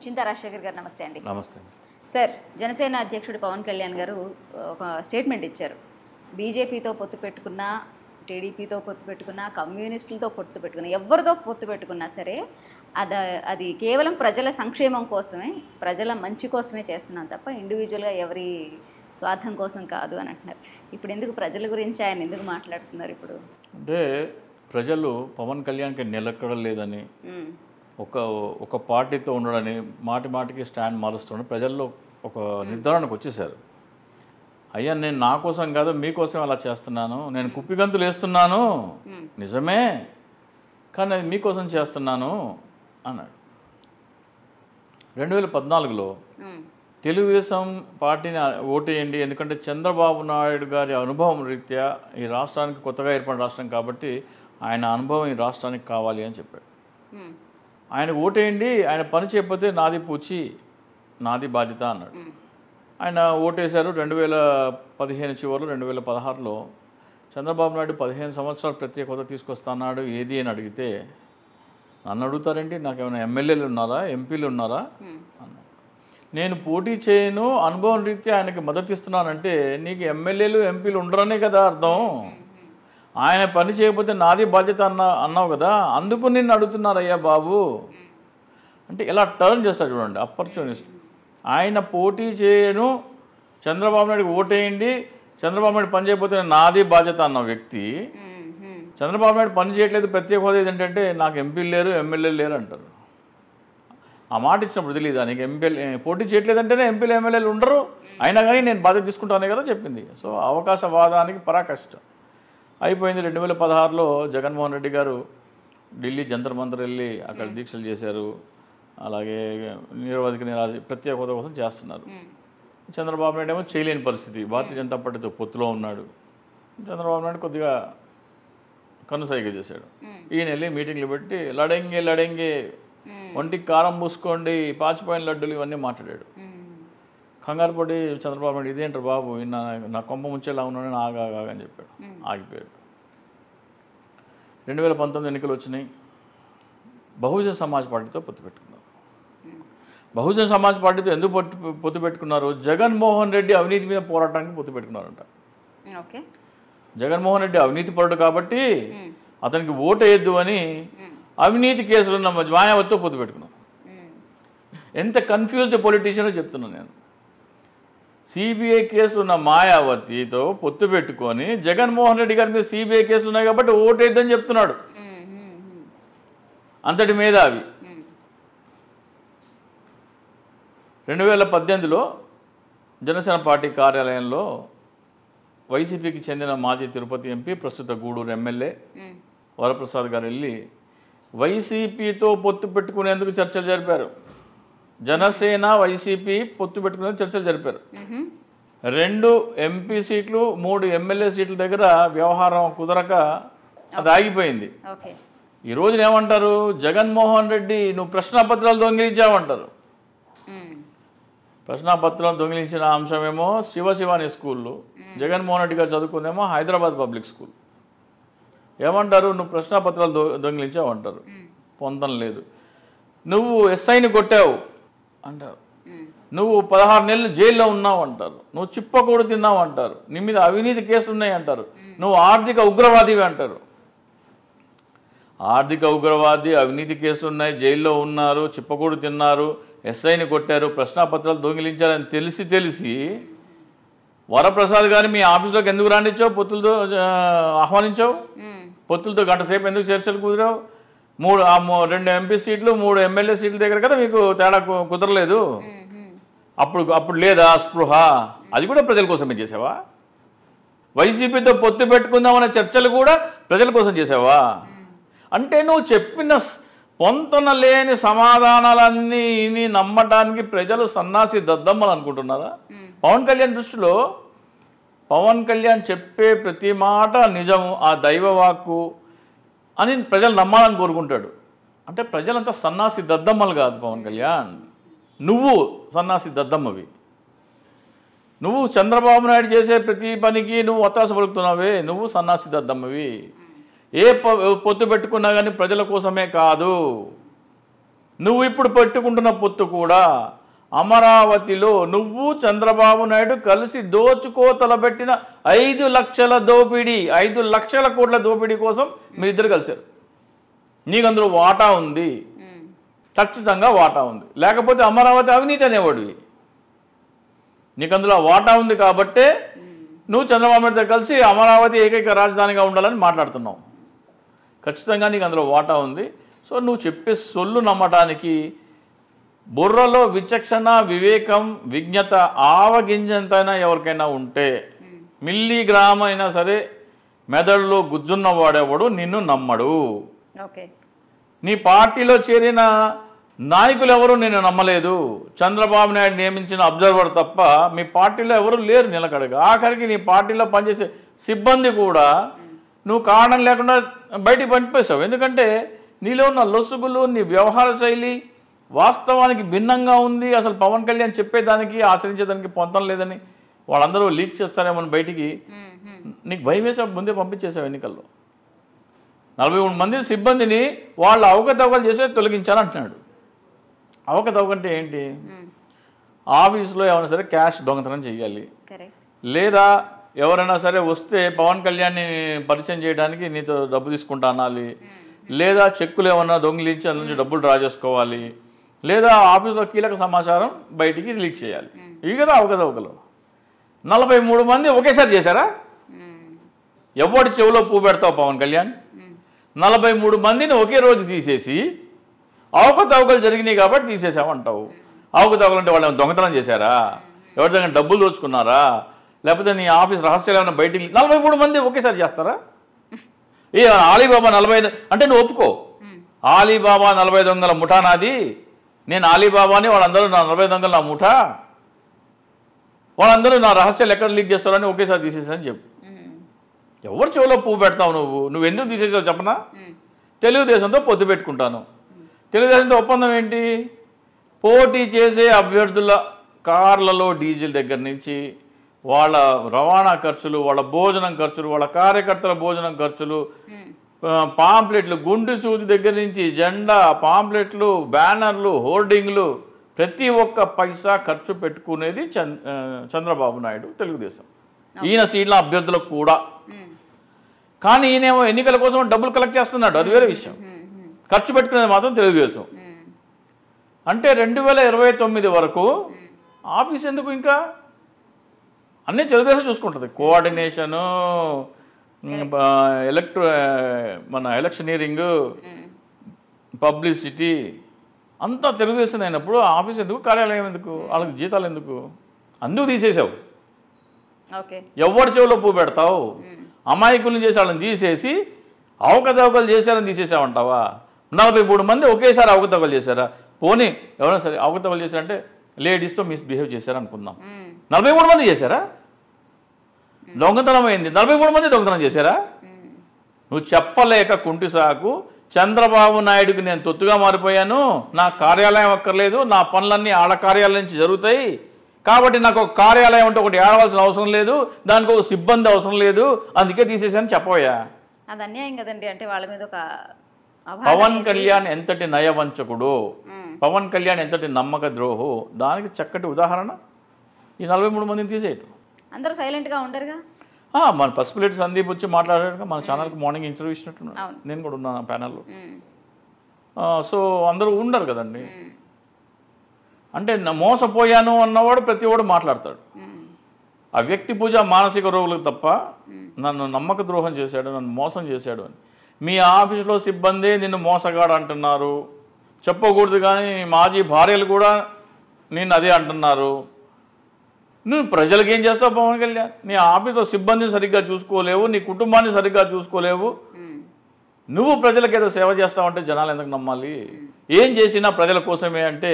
చింతా రాజశేఖర్ గారు నమస్తే అండి నమస్తే సార్ జనసేన అధ్యక్షుడు పవన్ కళ్యాణ్ గారు ఒక స్టేట్మెంట్ ఇచ్చారు బీజేపీతో పొత్తు పెట్టుకున్నా టీడీపీతో పొత్తు పెట్టుకున్నా కమ్యూనిస్టులతో పొత్తు పెట్టుకున్నా ఎవరితో పొత్తు పెట్టుకున్నా సరే అది అది కేవలం ప్రజల సంక్షేమం కోసమే ప్రజల మంచి కోసమే చేస్తున్నాం తప్ప ఇండివిజువల్గా ఎవరి స్వార్థం కోసం కాదు అని అంటున్నారు ఇప్పుడు ఎందుకు ప్రజల గురించి ఆయన ఎందుకు మాట్లాడుతున్నారు ఇప్పుడు అంటే ప్రజలు పవన్ కళ్యాణ్కి నిలకడలేదని ఉమ్, ఒక ఒక పార్టీతో ఉండడని మాటి మాటికి స్టాండ్ మారుస్తుండే ప్రజల్లో ఒక నిర్ధారణకు వచ్చేసారు అయ్యా నేను నా కోసం కాదు మీకోసం అలా చేస్తున్నాను నేను కుప్పిగంతులు వేస్తున్నాను నిజమే కానీ అది మీకోసం చేస్తున్నాను అన్నాడు రెండు వేల పద్నాలుగులో ఉమ్, తెలుగుదేశం పార్టీని ఓటేయండి ఎందుకంటే చంద్రబాబు నాయుడు గారి అనుభవం రీత్యా ఈ రాష్ట్రానికి కొత్తగా ఏర్పడిన రాష్ట్రం కాబట్టి ఆయన అనుభవం ఈ రాష్ట్రానికి కావాలి అని చెప్పాడు ఉమ్, ఆయన ఓటేయండి ఆయన పని చేయకపోతే నాది పూచి నాది బాధ్యత అన్నాడు ఉమ్, ఆయన ఓటేశారు రెండు వేల పదిహేను చివరిలో రెండు వేల పదహారులో చంద్రబాబు నాయుడు పదిహేను సంవత్సరాలు ప్రత్యేక హోదా తీసుకొస్తున్నాడు ఏది అని అడిగితే నన్ను అడుగుతారేంటి నాకు ఏమైనా ఎమ్మెల్యేలు ఉన్నారా ఎంపీలు ఉన్నారా ఉమ్, అన్నాడు నేను పోటీ చేయను అనుభవం రీత్యా ఆయనకి మద్దతు ఇస్తున్నానంటే నీకు ఎమ్మెల్యేలు ఎంపీలు ఉండరనే కదా అర్థం ఆయన పని చేయకపోతే నాది బాధ్యత అన్న అన్నావు కదా అందుకు నిన్ను అడుగుతున్నారయ్యా బాబు అంటే ఇలా టర్న్ చేస్తాడు చూడండి అపర్చునిస్ట్ ఆయన పోటీ చేయను చంద్రబాబు నాయుడుకి ఓటేయండి చంద్రబాబు నాయుడు పని చేయకపోతే నాది బాధ్యత అన్న వ్యక్తి ఉమ్, ఉమ్, చంద్రబాబు నాయుడు పని చేయట్లేదు ప్రత్యేక హోదా ఏంటంటే నాకు ఎంపీలు లేరు ఎమ్మెల్యేలు లేరు అంటారు ఆ మాట ఇచ్చినప్పుడు తెలియదు నీకు ఎంపీలు పోటీ చేయట్లేదంటేనే ఎంపీలు ఎమ్మెల్యేలు ఉండరు అయినా కానీ నేను బాధ్యత తీసుకుంటానే కదా చెప్పింది సో అవకాశవాదానికి పరాకష్టం అయిపోయింది రెండు వేల పదహారులో జగన్మోహన్ రెడ్డి గారు ఢిల్లీ జంతర్ మంతర్ వెళ్ళి అక్కడ దీక్షలు చేశారు అలాగే నిరవధిక నిరాశ ప్రత్యేక హోదా కోసం చేస్తున్నారు ఉమ్, చంద్రబాబు నాయుడు ఏమో చేయలేని పరిస్థితి భారతీయ జనతా పార్టీతో పొత్తులో ఉన్నాడు చంద్రబాబు నాయుడు కొద్దిగా కనుసైగ చేశాడు ఉమ్. ఈయన వెళ్ళి మీటింగ్లు పెట్టి లడంగి లడంగి ఉమ్. ఒంటికి కారం పూసుకోండి పాచిపోయిన లడ్డూలు ఇవన్నీ మాట్లాడాడు ఉమ్, కంగారు పడి చంద్రబాబు నాయుడు ఇదేంటారు బాబు ఈయన నా కొంప ముంచేలా ఉన్నాడని ఆగా ఆగా అని చెప్పాడు ఆగిపోయాడు రెండు వేల పంతొమ్మిది ఎన్నికలు వచ్చినాయి బహుజన సమాజ్ పార్టీతో పొత్తు పెట్టుకున్నారు బహుజన సమాజ్ పార్టీతో ఎందుకు పొత్తు పొత్తు పెట్టుకున్నారు జగన్మోహన్ రెడ్డి అవినీతి మీద పోరాటానికి పొత్తు పెట్టుకున్నారంట ఓకే జగన్మోహన్ రెడ్డి అవినీతి పరుడు కాబట్టి ఉమ్, అతనికి ఓటు వేయద్దు అని అవినీతి కేసులు ఉన్న మాయావతితో పొత్తు పెట్టుకున్నాను ఉమ్, ఎంత కన్ఫ్యూజ్డ్ పొలిటీషియన్ చెప్తున్నాను నేను సిబిఐ కేసులు ఉన్న మాయావతితో పొత్తు పెట్టుకొని జగన్మోహన్ రెడ్డి గారి మీద సిబిఐ కేసులు ఉన్నాయి కాబట్టి ఓటేద్దని చెప్తున్నాడు ఉమ్, ఉమ్, ఉమ్, అంతటి మేధావి ఉమ్, రెండు వేల పద్దెనిమిదిలో జనసేన పార్టీ కార్యాలయంలో వైసీపీకి చెందిన మాజీ తిరుపతి ఎంపీ ప్రస్తుత గూడూరు ఎమ్మెల్యే ఉమ్, వరప్రసాద్ గారు వెళ్ళి వైసీపీతో పొత్తు పెట్టుకునేందుకు చర్చలు జరిపారు జనసేన వైసీపీ పొత్తు పెట్టుకునేందుకు చర్చలు జరిపారు ఉమ్, రెండు ఎంపీ సీట్లు మూడు ఎమ్మెల్యే సీట్ల దగ్గర వ్యవహారం కుదరక అది ఆగిపోయింది ఓకే ఈ రోజున ఏమంటారు జగన్మోహన్ రెడ్డి నువ్వు ప్రశ్నాపత్రాలు దొంగిలించావంటారు ఉమ్, ప్రశ్నాపత్రం దొంగిలించిన అంశమేమో శివశివాని స్కూళ్ళు జగన్మోహన్ రెడ్డి గారు చదువుకుందేమో హైదరాబాద్ పబ్లిక్ స్కూల్ ఏమంటారు నువ్వు ప్రశ్నాపత్రాలు దొ దొంగిలించావు అంటారు పొందం లేదు నువ్వు ఎస్ఐని కొట్టావు అంటారు ఉమ్, నువ్వు పదహారు నెలలు జైల్లో ఉన్నావు అంటారు నువ్వు చిప్పకూడు తిన్నావు అంటారు నీ మీద అవినీతి కేసులు ఉన్నాయి అంటారు నువ్వు ఆర్థిక ఉగ్రవాదివి అంటారు ఆర్థిక ఉగ్రవాది అవినీతి కేసులు ఉన్నాయి జైల్లో ఉన్నారు చిప్పకూడు తిన్నారు ఎస్ఐని కొట్టారు ప్రశ్నాపత్రాలు దొంగిలించారని తెలిసి తెలిసి వరప్రసాద్ గారిని మీ ఆఫీస్లోకి ఎందుకు రానిచ్చావు పొత్తులతో ఆ, ఆహ్వానించావు ఉమ్, పొత్తులతో గంట సేపు ఎందుకు చర్చలు కుదిరావు మూడు ఆ మూ- రెండు ఎంపీ సీట్లు మూడు ఎమ్మెల్యే సీట్ల దగ్గర కదా మీకు తేడా కు- కుదరలేదు ఉమ్, ఉమ్, అప్పుడు అప్పుడు లేదా స్పృహ అది కూడా ప్రజల కోసమే చేసావా వైసీపీతో పొత్తు పెట్టుకుందామనే చర్చలు కూడా ప్రజల కోసం చేసావా అంటే నువ్వు చెప్పిన స్- పొంతన లేని సమాధానాలన్నీ ఇని నమ్మటానికి ప్రజలు సన్నాసి దద్దమ్మలు అనుకుంటున్నారా పవన్ కళ్యాణ్ దృష్టిలో పవన్ కళ్యాణ్ చెప్పే ప్రతి మాట నిజము ఆ దైవవాక్కు అని ప్రజలు నమ్మాలని కోరుకుంటాడు అంటే ప్రజలంతా సన్నాసి దద్దమ్మలు కాదు పవన్ కళ్యాణ్ నువ్వు సన్నాసి దద్దమ్మవి నువ్వు చంద్రబాబు నాయుడు చేసే ప్రతి పనికి నువ్వు ఒత్తాస పలుకుతున్నావే నువ్వు సన్నాసి దద్దమ్మవి ఏ పొ- పొత్తు పెట్టుకున్నా కానీ ప్రజల కోసమే కాదు నువ్వు ఇప్పుడు పెట్టుకుంటున్న పొత్తు కూడా అమరావతిలో నువ్వు చంద్రబాబు నాయుడు కలిసి దోచుకో తలబెట్టిన ఐదు లక్షల దోపిడీ ఐదు లక్షల కోట్ల దోపిడీ కోసం మీరిద్దరు కలిశారు నీకు అందులో వాటా ఉంది ఉమ్, ఖచ్చితంగా వాటా ఉంది లేకపోతే అమరావతి అవినీతి అనేవాడివి నీకు అందులో వాటా ఉంది కాబట్టే నువ్వు చంద్రబాబు నాయుడుతో కలిసి అమరావతి ఏకైక రాజధానిగా ఉండాలని మాట్లాడుతున్నావు ఖచ్చితంగా నీకు అందులో వాటా ఉంది సో నువ్వు చెప్పే సొల్లు నమ్మటానికి బుర్రలో విచక్షణ వివేకం విజ్ఞత ఆవగింజంతైనా ఎవరికైనా ఉంటే మిల్లీ గ్రామ్ అయినా సరే మెదడులో గుజ్జున్న వాడేవాడు నిన్ను నమ్మడు ఓకే నీ పార్టీలో చేరిన నాయకులు ఎవరు నేను నమ్మలేదు చంద్రబాబు నాయుడు నియమించిన అబ్జర్వర్ తప్ప మీ పార్టీలో ఎవరు లేరు నిలకడగా ఆఖరికి నీ పార్టీలో పనిచేసే సిబ్బంది కూడా నువ్వు కారణం లేకుండా బయటికి పంపేశావు ఎందుకంటే నీలో ఉన్న లొసుగులు నీ వ్యవహార శైలి వాస్తవానికి భిన్నంగా ఉంది అసలు పవన్ కళ్యాణ్ చెప్పేదానికి ఆచరించేదానికి పొంతం లేదని వాళ్ళందరూ లీక్ చేస్తారేమని బయటికి ఉమ్, ఉమ్, నీకు భయం వేసి ముందే పంపించేసావు ఎన్నికల్లో నలభై మూడు మంది సిబ్బందిని వాళ్ళ అవకతవకలు చేసే తొలగించాలంటున్నాడు అవకతవక అంటే ఏంటి ఉమ్, ఆఫీసులో ఏమైనా సరే క్యాష్ దొంగతనం చేయాలి కరెక్ట్ లేదా ఎవరైనా సరే వస్తే పవన్ కళ్యాణ్ని పరిచయం చేయడానికి నీతో డబ్బు తీసుకుంటా అనాలి లేదా చెక్కులు ఏమన్నా దొంగిలించి అందులో నుంచి డబ్బులు డ్రా చేసుకోవాలి లేదా ఆఫీస్లో కీలక సమాచారం బయటికి లీక్ చేయాలి ఇవి కదా అవకతవకలు నలభై మూడు మంది ఒకేసారి చేశారా ఉమ్, ఎవడి చెవిలో పువ్వు పెడతావు పవన్ కళ్యాణ్ ఉమ్, నలభై మూడు మందిని ఒకే రోజు తీసేసి అవకతవకలు జరిగినాయి కాబట్టి తీసేసామంటావు అవకతవకలు అంటే వాళ్ళు ఏమైనా దొంగతనం చేశారా ఎవరి దగ్గర డబ్బులు దోచుకున్నారా లేకపోతే నీ ఆఫీస్ రహస్యాలు ఏమైనా బయటికి నలభై మూడు మంది ఒకేసారి చేస్తారా ఏ ఆలీబాబా నలభై అంటే నువ్వు ఒప్పుకో ఉమ్, ఆలీబాబా నలభై దొంగల ముఠా నాది నేను ఆలీబాబాని వాళ్ళందరూ నా నలభై దొంగల నా ముఠా వాళ్ళందరూ నా రహస్యాలు ఎక్కడ లీక్ చేస్తారని ఒకేసారి తీసేసని చెప్పు ఉమ్, ఎవరు చెవిలో పువ్వు పెడతావు నువ్వు నువ్వు ఎందుకు తీసేసావు చెప్పనా ఉమ్, తెలుగుదేశంతో పొత్తు పెట్టుకుంటాను తెలుగుదేశంతో ఒప్పందం ఏంటి పోటీ చేసే అభ్యర్థుల కార్లలో డీజిల్ దగ్గర నుంచి వాళ్ళ రవాణా ఖర్చులు వాళ్ళ భోజనం ఖర్చులు వాళ్ళ కార్యకర్తల భోజనం ఖర్చులు ఉమ్, ఆ, పాంప్లెట్లు గుండు సూది దగ్గర నుంచి జెండా పాంప్లెట్లు బ్యానర్లు హోర్డింగ్లు ప్రతి ఒక్క పైసా ఖర్చు పెట్టుకునేది చంద్ ఆ, చంద్రబాబు నాయుడు తెలుగుదేశం ఈయన సీట్ల అభ్యర్థులకు కూడా ఉమ్, కానీ ఈయనేమో ఎన్నికల కోసం డబ్బులు కలెక్ట్ చేస్తున్నాడు అది వేరే విషయం ఉమ్, ఉమ్, ఖర్చు పెట్టుకునేది మాత్రం తెలుగుదేశం ఉమ్, అంటే రెండు వేల ఇరవై తొమ్మిది వరకు ఆఫీస్ ఎందుకు ఇంకా అన్నీ తెలుగుదేశం చూసుకుంటుంది కోఆర్డినేషను ఎలక్ట్రో మన ఎలక్షనీరింగ్ ఉమ్, పబ్లిసిటీ అంతా తెలుగుదేశం అయినప్పుడు ఆఫీస్ ఎందుకు కార్యాలయం ఎందుకు వాళ్ళకి జీతాలు ఎందుకు అందుకు తీసేసావు ఓకే ఎవరి చెవిలో పువ్వు పెడతావు అమాయకుల్ని చేసి వాళ్ళని తీసేసి అవకతవకలు చేశారని తీసేసావంటావా నలభై మూడు మంది ఒకేసారి అవకతవకలు చేశారా పోనీ ఎవరైనా సరే అవకతవకలు చేశారంటే లేడీస్తో మిస్బిహేవ్ చేశారు అనుకుందాం ఉమ్, నలభై మూడు మంది చేశారా దొంగతనం అయింది నలభై మూడు మంది దొంగతనం చేశారా ఉమ్, నువ్వు చెప్పలేక కుంటి సాకు చంద్రబాబు నాయుడుకి నేను తొత్తుగా మారిపోయాను నా కార్యాలయం అక్కర్లేదు నా పనులన్నీ ఆడ కార్యాలయం నుంచి జరుగుతాయి కాబట్టి నాకు ఒక కార్యాలయం అంటే ఒకటి ఏడవలసిన అవసరం లేదు దానికి ఒక సిబ్బంది అవసరం లేదు అందుకే తీసేసాను చెప్పబోయా అది అన్యాయం కదండి అంటే వాళ్ళ మీద ఒక అభాండం పవన్ వేసి- కళ్యాణ్ ఎంతటి నయవంచకుడు ఉమ్, పవన్ కళ్యాణ్ ఎంతటి నమ్మక ద్రోహు దానికి చక్కటి ఉదాహరణ ఈ నలభై మూడు మందిని తీసేయటం అందరూ సైలెంట్ గా ఉండరుగా ఆ, మన పసుపులేటి సందీప్ వచ్చి మాట్లాడారు మన ఛానల్కి మార్నింగ్ ఇంటర్వ్యూ ఇచ్చినట్టున్నాడు అవును. నేను కూడా ఉన్నాను ఆ ప్యానల్లో ఉమ్, సో అందరూ ఉండరు కదండి ఉమ్, అంటే నా- మోసపోయాను అన్నవాడు ప్రతి వాడు మాట్లాడతాడు ఉమ్, ఆ వ్యక్తి పూజ మానసిక రోగులకు తప్ప నన్ను నమ్మక ద్రోహం చేశాడు నన్ను మోసం చేశాడు అని మీ ఆఫీసులో సిబ్బంది నిన్ను మోసగాడు అంటున్నారు చెప్పకూడదు కానీ నీ మాజీ భార్యలు కూడా నేను అదే అంటున్నారు నువ్వు ప్రజలకు ఏం చేస్తావు పవన్ కళ్యాణ్ నీ ఆఫీసులో సిబ్బందిని సరిగ్గా చూసుకోలేవు నీ కుటుంబాన్ని సరిగ్గా చూసుకోలేవు ఉమ్, నువ్వు ప్రజలకు ఏదో సేవ చేస్తావంటే జనాలు ఎందుకు నమ్మాలి ఏం చేసినా ప్రజల కోసమే అంటే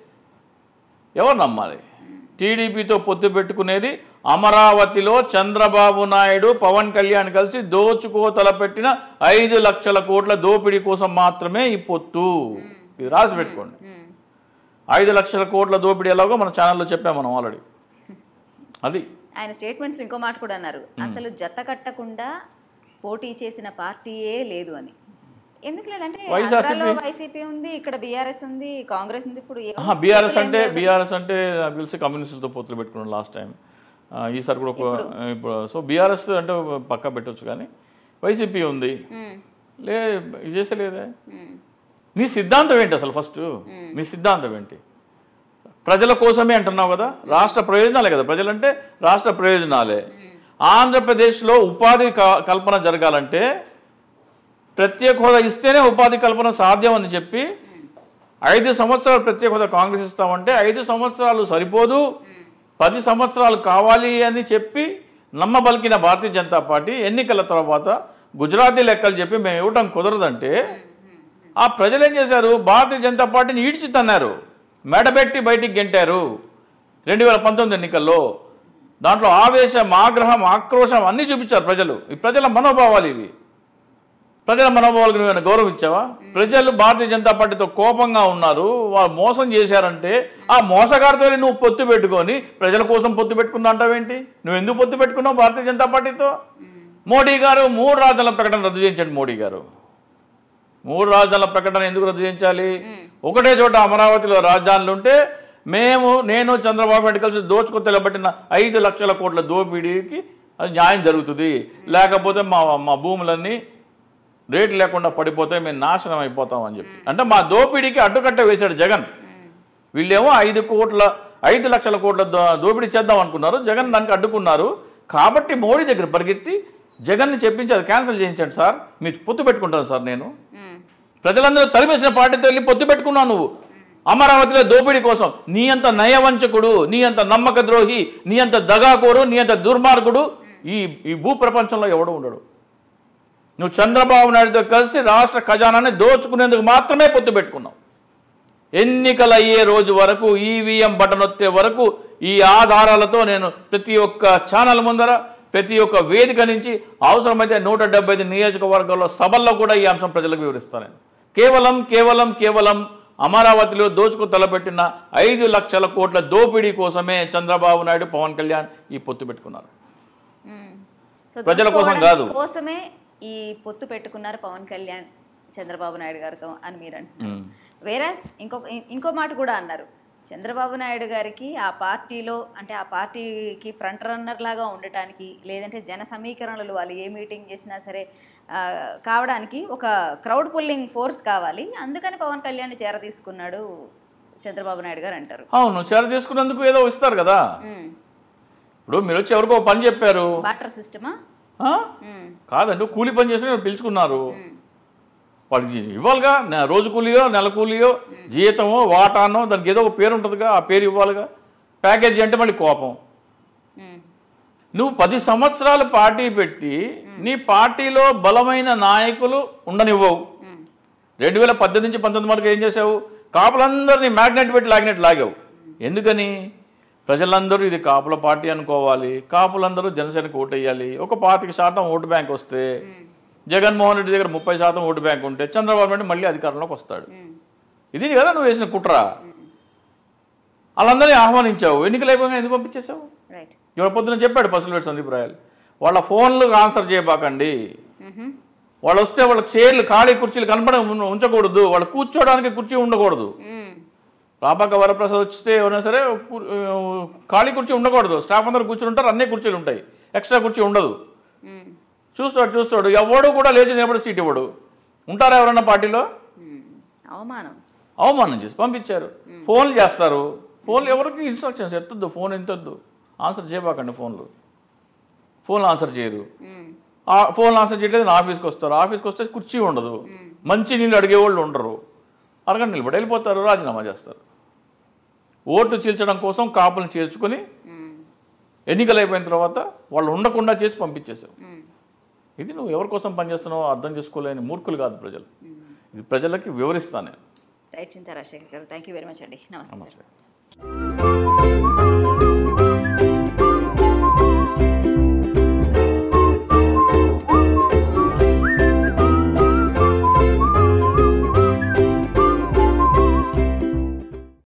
ఎవరు నమ్మాలి టీడీపీతో పొత్తు పెట్టుకునేది అమరావతిలో చంద్రబాబు నాయుడు పవన్ కళ్యాణ్ కలిసి దోచుకో తలపెట్టిన ఐదు లక్షల కోట్ల దోపిడీ కోసం మాత్రమే ఈ పొత్తు ఇది రాసి పెట్టుకోండి ఉమ్. ఐదు లక్షల కోట్ల దోపిడీ ఎలాగో మన ఛానల్లో చెప్పాం మనం ఆల్రెడీ అది ఆయన స్టేట్మెంట్స్ ఇంకో మాట కూడా అన్నారు అసలు జత కట్టకుండా పోటీ చేసిన పార్టీయే లేదు అని ఎందుకు లేదంటే వైఎస్ఆర్సీపీ ఆంధ్రాలో వైసీపీ ఉంది ఇక్కడ బీఆర్ఎస్ ఉంది కాంగ్రెస్ ఉంది ఇప్పుడు ఏ- బీఆర్ఎస్ అంటే బీఆర్ఎస్ అంటే నాకు తెలిసి కమ్యూనిస్టులతో పొత్తులు పెట్టుకున్నాం లాస్ట్ టైం ఈసారి కూడా ఒక ఇప్పుడు సో బీఆర్ఎస్ అంటే పక్కా పెట్టొచ్చు కానీ వైసీపీ ఉంది ఉమ్, లే ఇది చేసేలేదే ఉమ్, నీ సిద్ధాంతం ఏంటి అసలు ఫస్ట్ నీ సిద్ధాంతం ఏంటి ప్రజల కోసమే అంటున్నావు కదా రాష్ట్ర ప్రయోజనాలే కదా ప్రజలంటే రాష్ట్ర ప్రయోజనాలే ఆంధ్రప్రదేశ్లో ఉపాధి క- కల్పన జరగాలంటే ప్రత్యేక హోదా ఇస్తేనే ఉపాధి కల్పన సాధ్యం అని చెప్పి ఐదు సంవత్సరాలు ప్రత్యేక హోదా కాంగ్రెస్ ఇస్తామంటే ఐదు సంవత్సరాలు సరిపోదు పది సంవత్సరాలు కావాలి అని చెప్పి నమ్మబలికిన భారతీయ జనతా పార్టీ ఎన్నికల తర్వాత గుజరాతీ లెక్కలు చెప్పి మేము ఇవ్వటం కుదరదంటే ఆ ప్రజలు ఏం చేశారు భారతీయ జనతా పార్టీని ఈడ్చి తన్నారు మెడబెట్టి బయటికి గెంటారు రెండు వేల పంతొమ్మిది ఎన్నికల్లో దాంట్లో ఆవేశం ఆగ్రహం ఆక్రోశం అన్నీ చూపించారు ప్రజలు ఈ ప్రజల మనోభావాలు ఇవి ప్రజల మనోభావాలకు నువ్వేమైనా గౌరవం ఇచ్చావా ప్రజలు భారతీయ జనతా పార్టీతో కోపంగా ఉన్నారు వాళ్ళు మోసం చేశారంటే ఆ మోసగారితో నువ్వు పొత్తు పెట్టుకొని ప్రజల కోసం పొత్తు పెట్టుకున్నా అంటావేంటి నువ్వు ఎందుకు పొత్తు పెట్టుకున్నావు భారతీయ జనతా పార్టీతో మోడీ గారు మూడు రాజధానుల ప్రకటన రద్దు చేయించండి మోడీ గారు మూడు రాజధానుల ప్రకటన ఎందుకు రద్దు చేయించాలి ఒకటే చోట అమరావతిలో రాజధానులు ఉంటే మేము నేను చంద్రబాబు నాయుడు కలిసి దోచుకు తెలబట్టిన ఐదు లక్షల కోట్ల దోపిడీకి అది న్యాయం జరుగుతుంది లేకపోతే మా మా భూములన్నీ రేటు లేకుండా పడిపోతే మేము నాశనం అయిపోతాం అని చెప్పి అంటే మా దోపిడీకి అడ్డుకట్ట వేశాడు జగన్ వీళ్ళేమో ఐదు కోట్ల ఐదు లక్షల కోట్ల దో- దోపిడీ చేద్దాం అనుకున్నారు జగన్ దానికి అడ్డుకున్నారు కాబట్టి మోడీ దగ్గర పరిగెత్తి జగన్ని చెప్పించి అది క్యాన్సిల్ చేయించండి సార్ మీరు పొత్తు పెట్టుకుంటాను సార్ నేను ఉమ్, ప్రజలందరూ తరిమేసిన పార్టీతో వెళ్ళి పొత్తు పెట్టుకున్నావు నువ్వు అమరావతిలో దోపిడీ కోసం నీ అంత నయవంచకుడు నీ అంత నమ్మక ద్రోహి నీ అంత దగాకోరు నీ అంత దుర్మార్గుడు ఈ ఈ భూ ప్రపంచంలో ఎవడు ఉండడు నువ్వు చంద్రబాబు నాయుడుతో కలిసి రాష్ట్ర ఖజానాన్ని దోచుకునేందుకు మాత్రమే పొత్తు పెట్టుకున్నావు ఎన్నికలు అయ్యే రోజు వరకు ఈవీఎం బటన్ వస్తే వరకు ఈ ఆధారాలతో నేను ప్రతి ఒక్క ఛానల్ ముందర ప్రతి ఒక్క వేదిక నుంచి అవసరమైతే నూట డెబ్బై ఐదు నియోజకవర్గాల్లో సభల్లో కూడా ఈ అంశం ప్రజలకు వివరిస్తాను నేను. కేవలం కేవలం కేవలం అమరావతిలో దోచుకు తలపెట్టిన ఐదు లక్షల కోట్ల దోపిడీ కోసమే చంద్రబాబు నాయుడు పవన్ కళ్యాణ్ ఈ పొత్తు పెట్టుకున్నారు ఉమ్. సో ప్రజల కోసం దోచుకోవడానికి కాదు. కోసమే ఈ పొత్తు పెట్టుకున్నారు పవన్ కళ్యాణ్ చంద్రబాబు నాయుడు గారితో అని మీరు అంటున్నారు ఉమ్. వేరే ఇంకొక ఇంకో మాట కూడా అన్నారు చంద్రబాబు నాయుడు గారికి ఆ పార్టీలో అంటే ఆ పార్టీకి ఫ్రంట్ రన్నర్ లాగా ఉండటానికి లేదంటే జన సమీకరణలు వాళ్ళు ఏ మీటింగ్ చేసినా సరే ఆ, కావడానికి ఒక క్రౌడ్ పుల్లింగ్ ఫోర్స్ కావాలి అందుకని పవన్ కళ్యాణ్ చేర తీసుకున్నాడు చంద్రబాబు నాయుడు గారు అంటారు అవును చేర తీసుకున్నందుకు ఏదో ఇస్తారు కదా ఇప్పుడు మీరు వచ్చి ఎవరికో పని చెప్పారు బాటర్ సిస్టమా ఆ? కాదండి కూలి పని చేసిన పిలుచుకున్నారు వాళ్ళకి ఇవ్వాలిగా నె- రోజు కూలియో నెల కూలియో జీతమో వాటానో దానికి ఏదో ఒక పేరు ఉంటుందిగా ఆ పేరు ఇవ్వాలిగా ప్యాకేజీ అంటే మళ్ళీ కోపం నువ్వు పది సంవత్సరాలు పార్టీ పెట్టి నీ పార్టీలో బలమైన నాయకులు ఉండనివ్వవు రెండు వేల పద్దెనిమిది నుంచి పంతొమ్మిది వరకు ఏం చేసావు కాపులందరినీ మ్యాగ్నెట్ పెట్టి లాగినట్టు లాగావు ఎందుకని ప్రజలందరూ ఇది కాపుల పార్టీ అనుకోవాలి కాపులందరూ జనసేనకు ఓటు వేయాలి ఒక పాతిక శాతం ఓటు బ్యాంక్ వస్తే జగన్మోహన్ రెడ్డి దగ్గర ముప్పై శాతం ఓటు బ్యాంక్ ఉంటే చంద్రబాబు నాయుడు మళ్ళీ అధికారంలోకి వస్తాడు ఇది కదా నువ్వు వేసిన కుట్ర వాళ్ళందరినీ ఆహ్వానించావు ఎన్నికలు అయిపోయినా ఎందుకు పంపించేసావు రైట్ ఇవాళ పొద్దున చెప్పాడు పసులవేటి సందీప్ రాయలు వాళ్ళ ఫోన్లు ఆన్సర్ చేయబాకండి వాళ్ళు వస్తే వాళ్ళకి చైర్లు ఖాళీ కుర్చీలు కనపడ ఉన్- ఉంచకూడదు వాళ్ళు కూర్చోవడానికి కుర్చీ ఉండకూడదు రాపాక వరప్రసాద్ వస్తే ఎవరైనా సరే కు- ఆ, ఖాళీ కుర్చీ ఉండకూడదు స్టాఫ్ అందరూ కూర్చుని ఉంటారు అన్ని కుర్చీలు ఉంటాయి ఎక్స్ట్రా కుర్చీ ఉండదు చూస్తాడు చూస్తాడు ఎవడు కూడా లేచి నిలబడి సీట్ ఇవ్వడు ఉంటారా ఎవరన్నా పార్టీలో అవమానం అవమానం చేసి పంపించారు ఫోన్లు చేస్తారు ఫోన్లు ఎవరికి ఇన్స్ట్రక్షన్స్ ఎత్తద్దు ఫోన్ ఎంతొద్దు ఆన్సర్ చేయబాకండి ఫోన్లు ఫోన్లు ఆన్సర్ చేయరు ఉమ్, ఆ ఫోన్ ఆన్సర్ చేయట్లేదు నా ఆఫీస్కి వస్తారు ఆఫీస్కి వస్తే కుర్చీ ఉండదు మంచి నీళ్ళు అడిగేవాళ్ళు ఉండరు అరగంట నిలబడి వెళ్ళిపోతారు రాజీనామా చేస్తారు ఓటు చీల్చడం కోసం కాపులను చేర్చుకొని ఉమ్, ఎన్నికలు అయిపోయిన తర్వాత వాళ్ళు ఉండకుండా చేసి పంపించేసావు ఉమ్, ఇది నువ్వు ఎవరి కోసం పనిచేస్తున్నావో అర్థం చేసుకోలేని మూర్ఖులు కాదు ప్రజలు ఇది ప్రజలకి వివరిస్తాను నేను రైట్ చింతా రాజశేఖర్ గారు థ్యాంక్ యూ వెరీ మచ్ అండి నమస్తే సార్ నమస్తే